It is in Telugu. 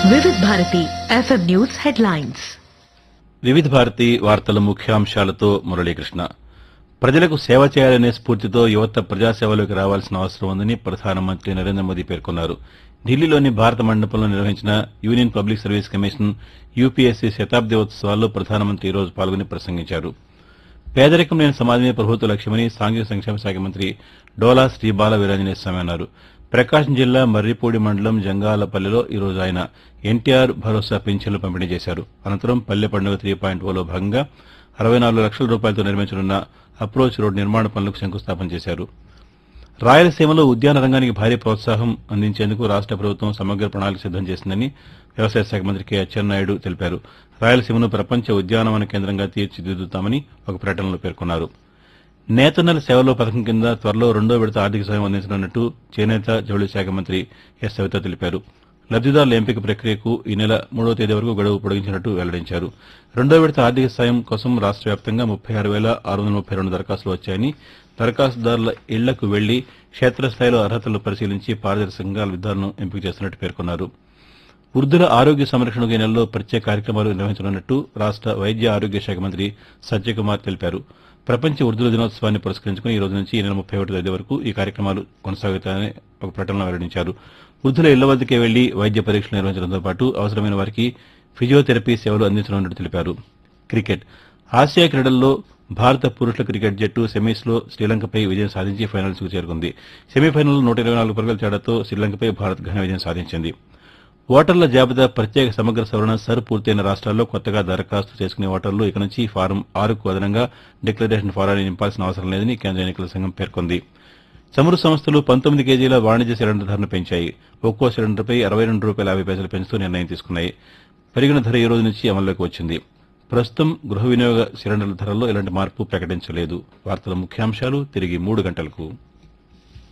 వివిధ భారతి ఎఫ్ఎం న్యూస్ హెడ్లైన్స్ వివిధ భారతి వార్తల ముఖ్యాంశాలతో మురళీకృష్ణ ప్రజలకు సేవ చేయాలనే స్ఫూర్తితో యువత ప్రజాసేవలోకి రావాల్సిన అవసరం ఉందని ప్రధానమంత్రి నరేంద్ర మోదీ పేర్కొన్నారు ఢిల్లీలోని భారత మండపంలో నిర్వహించిన union public service commission UPSC శతాబ్ది ఉత్సవాల్లో ప్రధానమంత్రి ఈ రోజు పాల్గొని ప్రసంగించారు పేదరికం లేని సమాజమే ప్రభుత్వ లక్ష్యమని సాంఘిక సంక్షేమ శాఖ మంత్రి డోలా శ్రీబాల వీరాంజనేయ స్వామి అన్నారు ప్రకాశం జిల్లా మర్రిపూడి మండలం జంగాలపల్లిలో ఈ రోజు ఆయన ఎన్టీఆర్ భరోసా పింఛన్లు పంపిణీ చేశారు అనంతరం పల్లె పండుగ త్రీ పాయింట్ ఓలో భాగంగా అరవై నాలుగు లక్షల రూపాయలతో నిర్మించనున్న అప్రోచ్ రోడ్ నిర్మాణ పనులకు శంకుస్థాపన చేశారు రాయలసీమలో ఉద్యాన రంగానికి భారీ ప్రోత్సాహం అందించేందుకు రాష్ట ప్రభుత్వం సమగ్ర ప్రణాళిక సిద్దం చేసిందని వ్యవసాయ శాఖ మంత్రి కె అచ్చెన్నాయుడు తెలిపారు రాయలసీమను ప్రపంచ ఉద్యానవన కేంద్రంగా తీర్చిదిద్దుతామని ఒక ప్రకటనలో పేర్కొన్నారు నేతన్నల సేవలో పథకం కింద త్వరలో రెండో విడత ఆర్థిక సాయం అందించనున్నట్టు చేనేత జౌళి శాఖ మంత్రి ఎస్ సవిత తెలిపారు లబ్దిదారుల ఎంపిక ప్రక్రియకు ఈ నెల మూడవ తేదీ వరకు గడువు పొడిగించినట్టు వెల్లడించారు రెండో విడత ఆర్థిక సాయం కోసం రాష్ట వ్యాప్తంగా ముప్పై ఆరు వేల ఆరు వందల ముప్పై రెండు దరఖాస్తులు వచ్చాయని దరఖాస్తుదారుల ఇళ్లకు వెళ్లి క్షేత్రస్థాయిలో అర్హతలను పరిశీలించి పారదర్శకంగా లబ్దిదారులను ఎంపిక చేస్తున్నట్టు పేర్కొన్నారు వృద్ధుల ఆరోగ్య సంరక్షణకు ఈ నెలలో ప్రత్యేక కార్యక్రమాలు నిర్వహించనున్నట్టు రాష్ట వైద్య ఆరోగ్య శాఖ మంత్రి సత్యకుమార్ తెలిపారు ప్రపంచ వృద్ధుల దినోత్సవాన్ని పురస్కరించుకుని ఈ రోజు నుంచి ఈ నెల ముప్పై ఒకటి తేదీ వరకు ఈ కార్యక్రమాలు కొనసాగుతాయని ఒక ప్రకటనలో వెల్లడించారు వృద్ధుల ఇళ్ల వద్దకే వెళ్లి వైద్య పరీక్షలు నిర్వహించడంతో పాటు అవసరమైన వారికి ఫిజియోథెరపీ సేవలు అందించనున్నట్టు తెలిపారు క్రికెట్ ఆసియా క్రీడల్లో భారత పురుషుల క్రికెట్ జట్టు సెమీస్లో శ్రీలంకపై విజయం సాధించి ఫైనల్స్ కు చేరుకుంది సెమీఫైనల్లో నూట ఇరవై నాలుగు పరుగుల తేడాతో శ్రీలంకపై భారత్ ఘన విజయం సాధించింది ఓటర్ల జాబితా ప్రత్యేక సమగ్ర సవరణ సర్ పూర్తయిన రాష్ట్రాల్లో కొత్తగా దరఖాస్తు చేసుకునే ఓటర్లు ఇక నుంచి ఫారం ఆరుకు అదనంగా డిక్లరేషన్ ఫారాన్ని నింపాల్సిన అవసరం లేదని కేంద్ర ఎన్నికల సంఘం పేర్కొంది చమురు సంస్థలు పంతొమ్మిది కేజీల వాణిజ్య సిలిండర్ ధరను పెంచాయి ఒక్కో సిలిండర్పై అరవై రెండు రూపాయల యాభై పైసలు పెంచుతూ నిర్ణయం తీసుకున్నాయి పెరిగిన ధర ఈ రోజు నుంచి అమల్లోకి వచ్చింది ప్రస్తుతం గృహ వినియోగ సిలిండర్ల ధరల్లో ఎలాంటి మార్పు ప్రకటించలేదు వార్తల ముఖ్యాంశాలు తిరిగి మూడు గంటలకు